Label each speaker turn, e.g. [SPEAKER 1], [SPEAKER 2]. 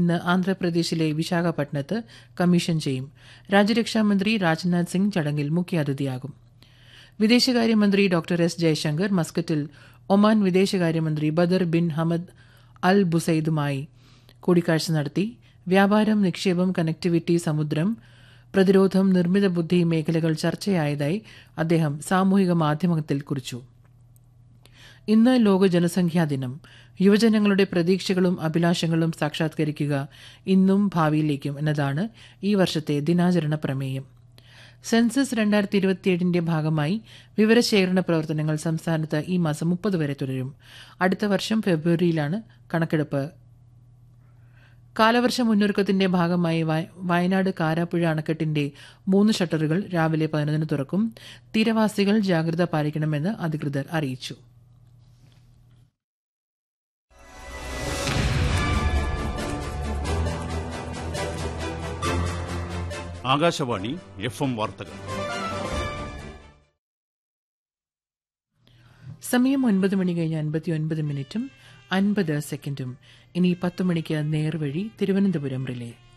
[SPEAKER 1] ഇന്ന് ആന്ധ്രാപ്രദേശിലെ വിശാഖപട്ടണത്ത് കമ്മീഷൻ ചെയ്യും രാജ്യരക്ഷാമന്ത്രി രാജ്നാഥ് സിംഗ് ചടങ്ങിൽ മുഖ്യാതിഥിയാകും വിദേശകാര്യമന്ത്രി ഡോക്ടർ എസ് ജയശങ്കർ മസ്കറ്റിൽ ഒമാൻ വിദേശകാര്യമന്ത്രി ബദർ ബിൻ ഹമദ് അൽ ബുസൈദുമായി കൂടിക്കാഴ്ച നടത്തി വ്യാപാരം നിക്ഷേപം കണക്ടിവിറ്റി സമുദ്രം പ്രതിരോധം നിർമ്മിത ബുദ്ധി മേഖലകൾ ചർച്ചയായതായി അദ്ദേഹം സാമൂഹിക മാധ്യമത്തിൽ കുറിച്ചു ഇന്ന് ലോക ജനസംഖ്യാ ദിനം യുവജനങ്ങളുടെ പ്രതീക്ഷകളും അഭിലാഷങ്ങളും സാക്ഷാത്കരിക്കുക ഇന്നും ഭാവിയിലേക്കും എന്നതാണ് ഈ വർഷത്തെ ദിനാചരണ പ്രമേയം സെൻസസ് രണ്ടായിരത്തി ഇരുപത്തിയേഴിന്റെ ഭാഗമായി വിവരശേഖരണ പ്രവർത്തനങ്ങൾ സംസ്ഥാനത്ത് ഈ മാസം മുപ്പത് വരെ തുടരും അടുത്ത വർഷം ഫെബ്രുവരിയിലാണ് കണക്കെടുപ്പ് കാലവർഷ മുന്നൊരുക്കത്തിന്റെ ഭാഗമായി വയനാട് കാരാപ്പുഴ അണക്കെട്ടിന്റെ മൂന്ന് ഷട്ടറുകൾ രാവിലെ പതിനൊന്നിന് തുറക്കും തീരവാസികൾ ജാഗ്രത പാലിക്കണമെന്ന് അധികൃതർ അറിയിച്ചു
[SPEAKER 2] ആകാശവാണി എഫ് എം വാർത്തകൾ
[SPEAKER 1] സമയം ഒൻപത് മണി കഴിഞ്ഞ് അൻപത്തി ഒൻപത് മിനിറ്റും അൻപത് സെക്കൻഡും ഇനി പത്ത് മണിക്ക് നേർവഴി തിരുവനന്തപുരം റിലേ